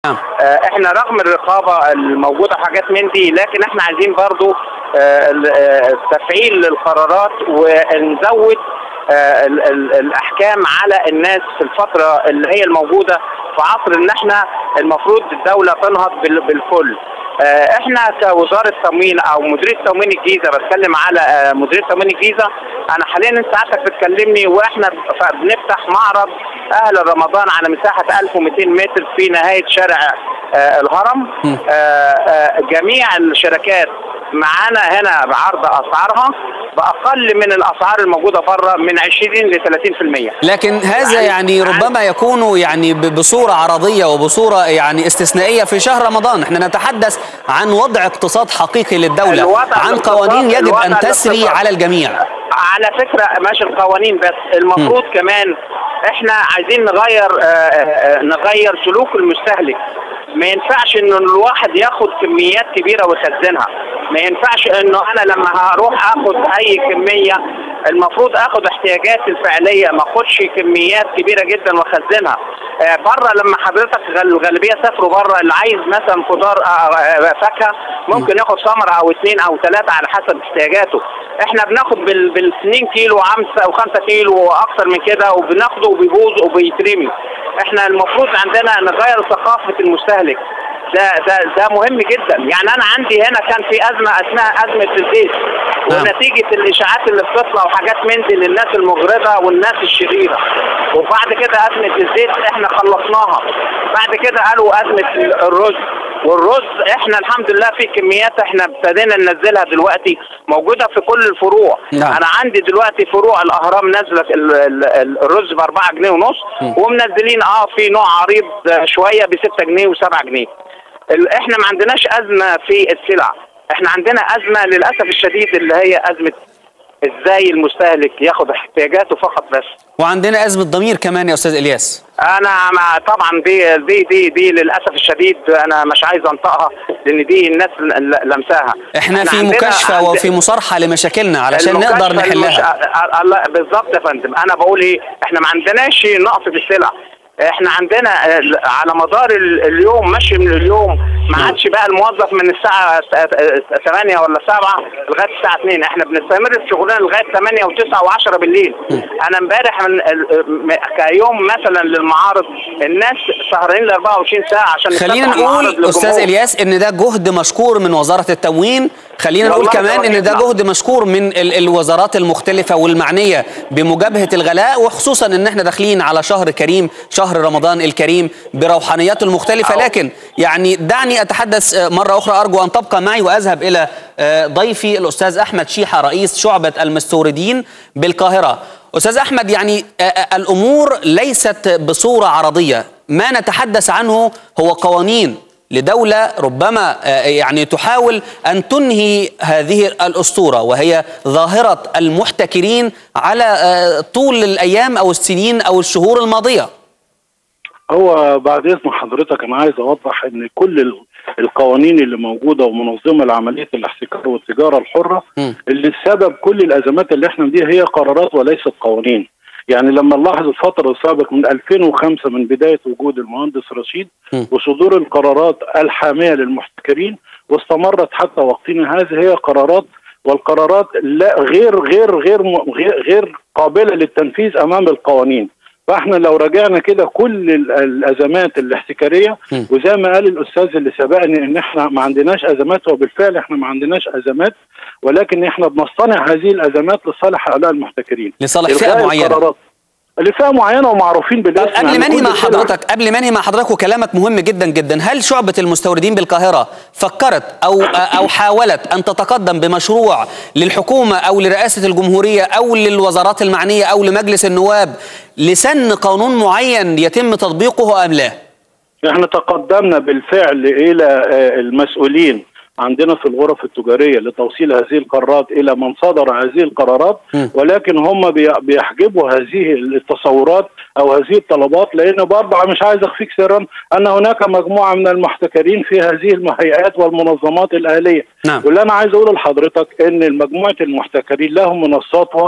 نعم. آه، احنا رغم الرقابه الموجوده حاجات من دي لكن احنا عايزين برضو آه، ال- آه، تفعيل القرارات ونزود آه، ال- ال- الاحكام على الناس في الفتره اللي هي الموجوده في عصر ان احنا المفروض الدوله تنهض بال- بالكل آه، احنا كوزاره تموين او مديريه تموين الجيزه بتكلم على آه، مديريه تموين الجيزه انا حاليا انت ساعتك بتكلمني واحنا ف- بنفتح معرض اهل رمضان على مساحه 1200 متر في نهايه شارع آه، الهرم آه، آه، جميع الشركات معانا هنا بعرض اسعارها باقل من الاسعار الموجوده بره من 20 ل 30% لكن هذا يعني ربما يكون يعني ب- بصورة عرضية وبصورة يعني استثنائية في شهر رمضان احنا نتحدث عن وضع اقتصاد حقيقي للدولة الوضع عن الاقتصاد- قوانين يجب الوضع أن تسري الاقتصاد. على الجميع على فكره ماشي القوانين بس المفروض كمان احنا عايزين نغير آه، آه، نغير سلوك المستهلك ما ينفعش ان الواحد ياخد كميات كبيره ويخزنها ما ينفعش انه انا لما هروح اخد اي كميه المفروض اخد احتياجاتي الفعليه ما اخدش كميات كبيره جدا واخزنها آه، بره لما حضرتك غال- الغالبيه سافروا بره اللي عايز مثلا خضار آه، آه، فاكهه ممكن ياخد ثمره او اثنين او ثلاثه على حسب احتياجاته احنا بناخد بال بالسنين كيلو وخمسة او خمسة كيلو واكثر من كده وبناخده وبيبوظ وبيترمي احنا المفروض عندنا نغير ثقافه المستهلك ده ده ده مهم جدا يعني انا عندي هنا كان في ازمه اسمها ازمه الزيت ونتيجه الاشاعات اللي بتطلع وحاجات من دي للناس المغرضه والناس الشريره وبعد كده ازمه الزيت احنا خلصناها بعد كده قالوا ازمه الرز والرز احنا الحمد لله في كميات احنا ابتدينا ننزلها دلوقتي موجوده في كل الفروع نعم. انا عندي دلوقتي فروع الاهرام نازله ال- ال- ال- الرز ب 4 جنيه ونص ومنزلين اه في نوع عريض آه، شويه ب 6 جنيه و7 جنيه ال- احنا ما عندناش ازمه في السلع احنا عندنا ازمه للاسف الشديد اللي هي ازمه ازاي المستهلك ياخد احتياجاته فقط بس وعندنا أزمة ضمير كمان يا أستاذ إلياس انا مع طبعا دي دي دي دي للاسف الشديد انا مش عايز انطقها لان دي الناس ل- لمساها احنا في عندنا- مكاشفة عند- وفي مصارحة لمشاكلنا علشان المكاشفة نقدر المش- نحلها أ- أ- الله- بالظبط يا فندم انا بقول ايه احنا ما عندناش نقص في السلع احنا عندنا آه، على مدار ال- اليوم ماشي من اليوم ما عادش بقى الموظف من الساعة 8 ولا 7 لغاية الساعة 2 احنا بنستمر في شغلنا لغاية 8 و9 و10 بالليل انا امبارح من ال- م- كيوم مثلا للمعارض الناس سهرانين ل 24 ساعة عشان خلينا نفتح المعارض نقول أستاذ للجمهور. إلياس إن ده جهد مشكور من وزارة التموين خلينا نقول والله كمان ده إن ده واجبنا. جهد مشكور من ال- الوزارات المختلفة والمعنية بمجابهة الغلاء وخصوصا إن احنا داخلين على شهر كريم شهر رمضان الكريم بروحانياته المختلفة أو- لكن يعني دعني أتحدث آه، مرة أخرى أرجو أن تبقى معي وأذهب إلى آه، ضيفي الأستاذ أحمد شيحة رئيس شعبة المستوردين بالقاهرة أستاذ أحمد يعني آه، آه، الأمور ليست بصورة عرضية ما نتحدث عنه هو قوانين لدولة ربما آه، يعني تحاول أن تنهي هذه الأسطورة وهي ظاهرة المحتكرين على آه، طول الأيام أو السنين أو الشهور الماضية هو بعد اذن حضرتك انا عايز اوضح ان كل ال- القوانين اللي موجوده ومنظمه لعمليه الاحتكار والتجاره الحره م. اللي السبب كل الازمات اللي احنا دي هي قرارات وليست قوانين يعني لما نلاحظ الفترة السابقة من 2005 من بداية وجود المهندس رشيد م. وصدور القرارات الحامية للمحتكرين واستمرت حتى وقتنا هذا هي قرارات والقرارات لا غير غير غير م- غير, غير قابلة للتنفيذ أمام القوانين فاحنا لو رجعنا كده كل ال- الازمات الاحتكاريه م. وزي ما قال الاستاذ اللي سبقني ان احنا ما عندناش ازمات وبالفعل احنا ما عندناش ازمات ولكن احنا بنصطنع هذه الازمات لصالح هؤلاء المحتكرين لصالح فئة إلغاء معينة. القرارات لفئه معينه ومعروفين طب بالاسم قبل يعني ما انهي كل مع السلع- حضرتك قبل ما انهي مع حضرتك وكلامك مهم جدا جدا هل شعبة المستوردين بالقاهرة فكرت او او حاولت ان تتقدم بمشروع للحكومة او لرئاسة الجمهورية او للوزارات المعنية او لمجلس النواب لسن قانون معين يتم تطبيقه ام لا؟ احنا تقدمنا بالفعل الى آه، المسؤولين عندنا في الغرف التجاريه لتوصيل هذه القرارات الى من صدر هذه القرارات م. ولكن هم بي- بيحجبوا هذه التصورات او هذه الطلبات لان برضه مش عايز اخفيك سرا ان هناك مجموعه من المحتكرين في هذه الهيئات والمنظمات الاهليه نعم. واللي انا عايز اقوله لحضرتك ان مجموعه المحتكرين لهم منصات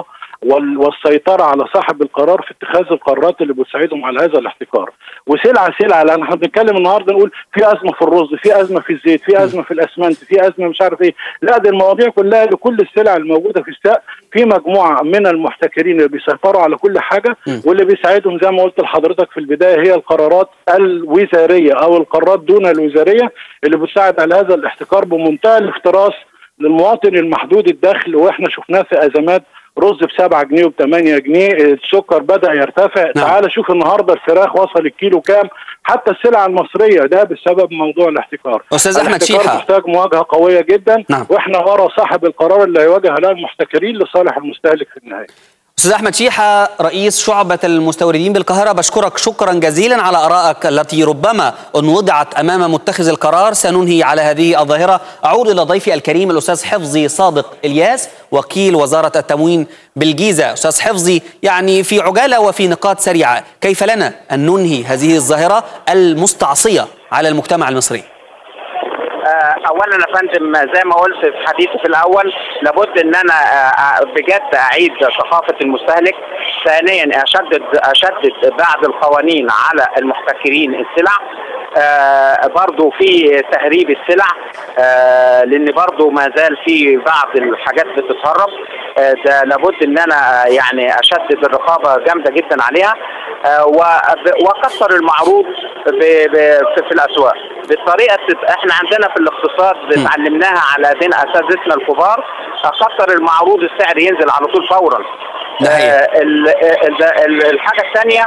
وال- والسيطره على صاحب القرار في اتخاذ القرارات اللي بتساعدهم على هذا الاحتكار وسلعه سلعه لان احنا بنتكلم النهارده نقول في ازمه في الرز في ازمه في الزيت في ازمه في الاسمنت في ازمه مش عارف ايه لا دي المواضيع كلها لكل السلع الموجوده في السوق في مجموعه من المحتكرين اللي بيسيطروا على كل حاجه واللي بيساعدهم زي ما قلت لحضرتك في البدايه هي القرارات الوزاريه او القرارات دون الوزاريه اللي بتساعد على هذا الاحتكار بمنتهى الافتراس للمواطن المحدود الدخل واحنا شفناه في ازمات رز ب 7 جنيه وب 8 جنيه السكر بدا يرتفع نعم. نعم. تعال شوف النهارده الفراخ وصل الكيلو كام حتى السلع المصريه ده بسبب موضوع الاحتكار أستاذ أحمد الاحتكار شيحة. محتاج مواجهه قويه جدا نعم. واحنا ورا صاحب القرار اللي هيواجه هؤلاء المحتكرين لصالح المستهلك في النهايه استاذ احمد شيحه رئيس شعبه المستوردين بالقاهره بشكرك شكرا جزيلا على ارائك التي ربما ان وضعت امام متخذ القرار سننهي على هذه الظاهره اعود الى ضيفي الكريم الاستاذ حفظي صادق الياس وكيل وزاره التموين بالجيزه استاذ حفظي يعني في عجاله وفي نقاط سريعه كيف لنا ان ننهي هذه الظاهره المستعصيه على المجتمع المصري آه، اولا يا فندم زي ما قلت في حديثي في الاول لابد ان انا آه، آه، بجد اعيد ثقافه المستهلك ثانيا اشدد اشدد بعض القوانين على المحتكرين السلع آه برضو في تهريب السلع آه لان برضو ما زال في بعض الحاجات بتتهرب آه ده لابد ان انا آه، يعني اشدد الرقابه جامده جدا عليها آه وب- واكثر المعروض ب- ب- في, في الاسواق بالطريقه الت- احنا عندنا في الاقتصاد اتعلمناها على ايدين اساتذتنا الكبار اكثر المعروض السعر ينزل على طول فورا ده حقيقي. آه، ال- ال- ال- الحاجه الثانيه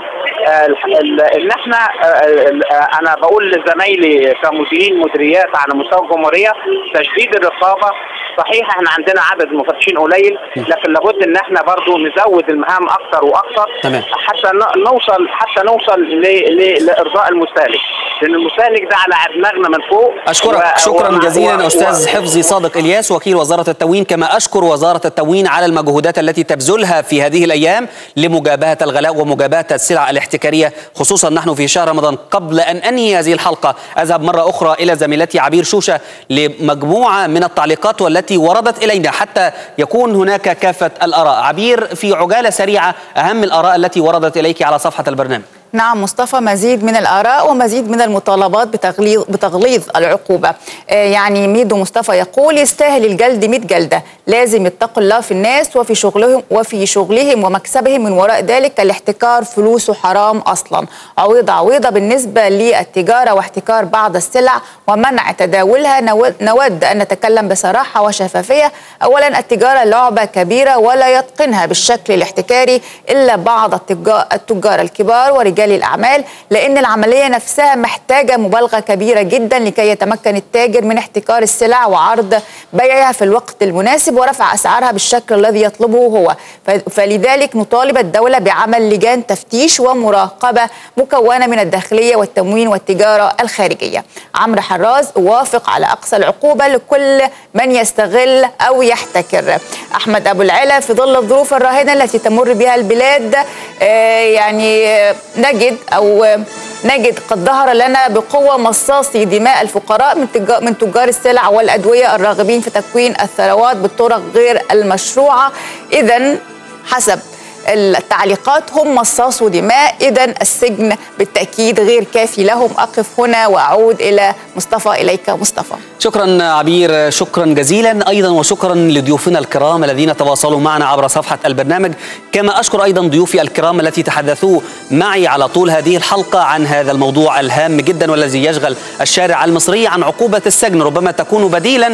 ان احنا آه، ال- آه، انا بقول لزمايلي كمديرين مديريات على مستوى الجمهوريه تشديد الرقابه صحيح احنا عندنا عدد مفتشين قليل لكن لابد ان احنا برضو نزود المهام اكثر واكثر تمام. حتى ن- نوصل حتى نوصل ل- ل- لارضاء المستهلك لان المستهلك ده على دماغنا من فوق أشكرك و- شكرا و- جزيلا و- أستاذ و- حفظي صادق إلياس وكيل وزارة التموين كما أشكر وزارة التموين على المجهودات التي تبذلها في هذه الأيام لمجابهة الغلاء ومجابهة السلع الاحتكارية خصوصا نحن في شهر رمضان قبل أن أنهي هذه الحلقة أذهب مرة أخرى إلى زميلتي عبير شوشة لمجموعة من التعليقات والتي وردت إلينا حتى يكون هناك كافة الآراء عبير في عجالة سريعة أهم الآراء التي وردت إليك على صفحة البرنامج نعم مصطفى مزيد من الآراء ومزيد من المطالبات بتغليظ, بتغليظ العقوبة آه يعني ميدو مصطفى يقول يستاهل الجلد 100 جلدة لازم يتقوا الله في الناس وفي شغلهم وفي شغلهم ومكسبهم من وراء ذلك الاحتكار فلوسه حرام أصلا عويضة عويضة بالنسبة للتجارة واحتكار بعض السلع ومنع تداولها نو- نود أن نتكلم بصراحة وشفافية أولا التجارة لعبة كبيرة ولا يتقنها بالشكل الاحتكاري إلا بعض التجا- التجار الكبار ورجال الأعمال لأن العملية نفسها محتاجة مبالغة كبيرة جدا لكي يتمكن التاجر من احتكار السلع وعرض بيعها في الوقت المناسب ورفع أسعارها بالشكل الذي يطلبه هو ف- فلذلك نطالب الدولة بعمل لجان تفتيش ومراقبة مكونة من الداخلية والتموين والتجارة الخارجية عمرو حراز وافق على أقصى العقوبة لكل من يستغل أو يحتكر أحمد أبو العلا في ظل الظروف الراهنة التي تمر بها البلاد آه، يعني آه، نجد أو آه، نجد قد ظهر لنا بقوة مصاصي دماء الفقراء من تجار, من تجار السلع والأدوية الراغبين في تكوين الثروات بالطرق غير المشروعة إذا حسب التعليقات هم مصاصوا دماء إذا السجن بالتأكيد غير كافي لهم أقف هنا وأعود إلى مصطفى إليك مصطفى شكرا عبير شكرا جزيلا ايضا وشكرا لضيوفنا الكرام الذين تواصلوا معنا عبر صفحه البرنامج كما اشكر ايضا ضيوفي الكرام التي تحدثوا معي على طول هذه الحلقه عن هذا الموضوع الهام جدا والذي يشغل الشارع المصري عن عقوبه السجن ربما تكون بديلا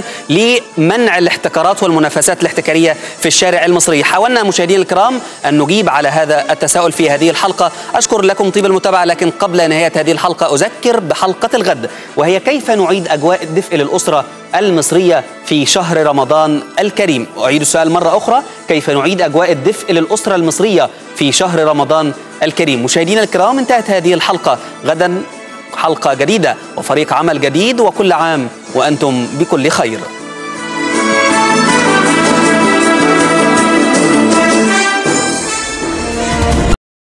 لمنع الاحتكارات والمنافسات الاحتكاريه في الشارع المصري حاولنا مشاهدينا الكرام ان نجيب على هذا التساؤل في هذه الحلقه اشكر لكم طيب المتابعه لكن قبل نهايه هذه الحلقه اذكر بحلقه الغد وهي كيف نعيد اجواء الدفء للاسره المصريه في شهر رمضان الكريم اعيد السؤال مره اخرى كيف نعيد اجواء الدفء للاسره المصريه في شهر رمضان الكريم مشاهدينا الكرام انتهت هذه الحلقه غدا حلقه جديده وفريق عمل جديد وكل عام وانتم بكل خير